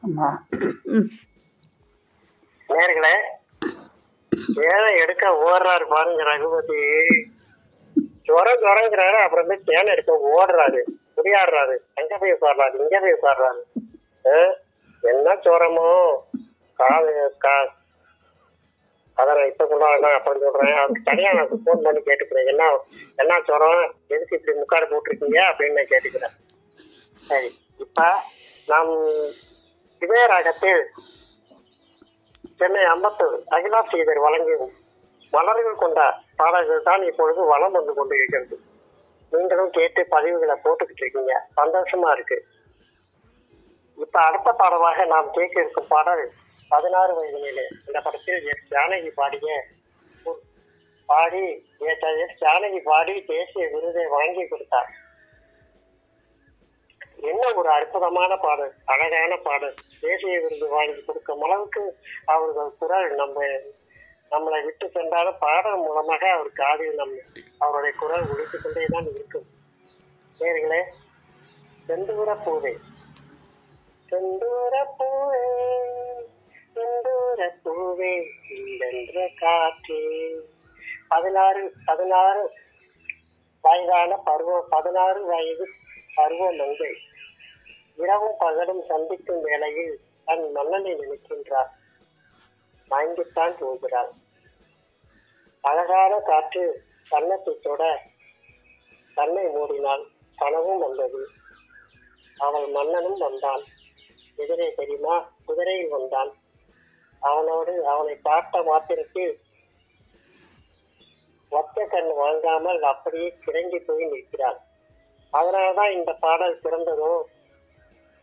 ஆமா ம் நேர்களே தேனை எடுக்க ஓடுறாரு பாருங்க ரகுபதி ஜுரம் ஜுரங்கிறாரு அப்புறமே தேனை எடுக்க ஓடுறாரு குடியாடுறாரு அங்க போய் உட்காடுறாரு இங்க போய் உட்காடுறாரு ஆ? என்ன ஜுரமோ காது கா அதை நான் இப்ப சொல்ல வேண்டாம் அப்படின்னு சொல்றேன் அதுக்கு தனியா நான் ஃபோன் பண்ணி கேட்டுக்கிறேன் என்ன என்ன ஜுரம் எதுக்கு இப்படி முக்காடு போட்டிருக்கீங்க அப்படின்னு நான் கேட்டுக்கிறேன் சரி இப்ப நாம் இதே ராகத்தில் சென்னை அம்பத்தூர் அகிலா ஸ்ரீதர் வழங்கும் மலர்கள் கொண்ட பாடல்கள் தான் இப்பொழுது வளம் வந்து கொண்டு இருக்கிறது நீங்களும் கேட்டு பதிவுகளை போட்டுக்கிட்டு இருக்கீங்க சந்தோஷமா இருக்கு இப்ப அடுத்த பாடலாக நாம் கேட்க இருக்கும் பாடல் பதினாறு வயதிலே இந்த படத்தில் எஸ் ஜானகி பாடிய ஒரு- பாடி எஸ் ஜானகி பாடி தேசிய விருதை வாங்கி கொடுத்தார் என்ன ஒரு அற்புதமான பாடல் அழகான பாடல் தேசிய விருது வாங்கி கொடுக்கும் அளவுக்கு அவர்கள் குரல் நம்ம நம்மளை விட்டு சென்றாலும் பாடல் மூலமாக அவர் காதில் நம் அவருடைய குரல் ஒழித்துக் கொண்டே தான் இருக்கும் நேர்களே செந்தூர பூவே செந்தூர பூவே செந்தூர பூவே இல்லென்ற காற்றே பதினாறு பதினாறு வயதான பருவ பதினாறு வயது பருவ மங்கை இரவும் பகலும் சந்திக்கும் வேளையில் தன் மன்னனை நினைக்கின்றார் மயங்கித்தான் போகிறாள் அழகான காற்று கன்னத்தை தொட கண்ணை மூடினாள் கனவும் வந்தது அவள் மன்னனும் வந்தான் எதிரே தெரியுமா குதிரையில் வந்தான் அவனோடு அவனை பார்த்த மாத்திரத்தில் ஒத்த கண் வாங்காமல் அப்படியே கிறங்கி போய் நிற்கிறாள் அதனாலதான் இந்த பாடல் பிறந்ததோ